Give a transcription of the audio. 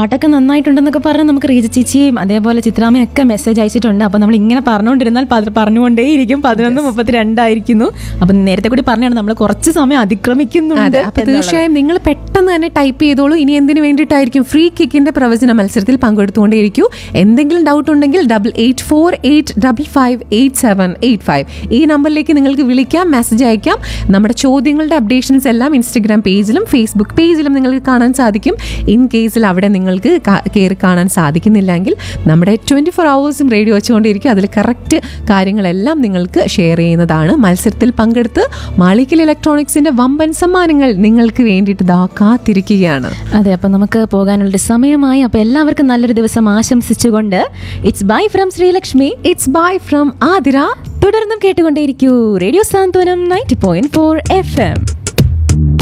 പാട്ടൊക്കെ നന്നായിട്ടുണ്ടെന്നൊക്കെ പറഞ്ഞ് നമുക്ക് റീജ ചേച്ചിയും അതേപോലെ ചിത്രാമയും ഒക്കെ മെസ്സേജ് അയച്ചിട്ടുണ്ട് അപ്പൊ നമ്മൾ ഇങ്ങനെ പറഞ്ഞുകൊണ്ടിരുന്നാൽ പത- പറഞ്ഞുകൊണ്ടേയിരിക്കും പതിനൊന്ന് മുപ്പത്തിരണ്ടായിരിക്കുന്നു അപ്പൊ നേരത്തെ കൂടി പറഞ്ഞാണ് നമ്മൾ കുറച്ച് സമയം അതിക്രമിക്കുന്നുണ്ട് അതെ അപ്പൊ എന്നുള്ളത്. തീർച്ചയായും നിങ്ങൾ പെട്ടെന്ന് തന്നെ ടൈപ്പ് ചെയ്തോളൂ ഇനി എന്തിനു വേണ്ടിയിട്ടായിരിക്കും ഫ്രീ കിക്കിന്റെ പ്രവചന മത്സരത്തിൽ പങ്കെടുത്തുകൊണ്ടേയിരിക്കൂ എന്തെങ്കിലും ഡൗട്ട് ഉണ്ടെങ്കിൽ double eight four eight double five eight seven eight five ഈ നമ്പറിലേക്ക് നിങ്ങൾക്ക് വിളിക്കാം മെസ്സേജ് അയക്കാം നമ്മുടെ ചോദ്യങ്ങളുടെ അപ്ഡേഷൻസ് എല്ലാം ഇൻസ്റ്റഗ്രാം പേജിലും ഫേസ്ബുക്ക് പേജിലും നിങ്ങൾക്ക് കാണാൻ സാധിക്കും ഇൻ കേസിൽ അവിടെ നിങ്ങൾക്ക് കാ- കയറി കാണാൻ സാധിക്കുന്നില്ലെങ്കിൽ നമ്മുടെ ട്വന്റി ഫോർ അവേഴ്സും റേഡിയോ വെച്ചുകൊണ്ടിരിക്കും അതിൽ കറക്റ്റ് കാര്യങ്ങളെല്ലാം നിങ്ങൾക്ക് ഷെയർ ചെയ്യുന്നതാണ് മത്സരത്തിൽ പങ്കെടുത്ത് മാളിക്കൽ ഇലക്ട്രോണിക്സിന്റെ വമ്പൻ സമ്മാനങ്ങൾ നിങ്ങൾക്ക് വേണ്ടിയിട്ട് ദാ കാത്തിരിക്കുകയാണ് അതെ അപ്പൊ നമുക്ക് പോകാനുള്ള സമയമായി അപ്പൊ എല്ലാവർക്കും നല്ലൊരു ദിവസം ആശംസിച്ചുകൊണ്ട് it's bye from Sreelakshmi it's bye from Athira തുടർന്നും കേട്ടുകൊണ്ടേയിരിക്കൂ radio Santhwanam ninety point four F M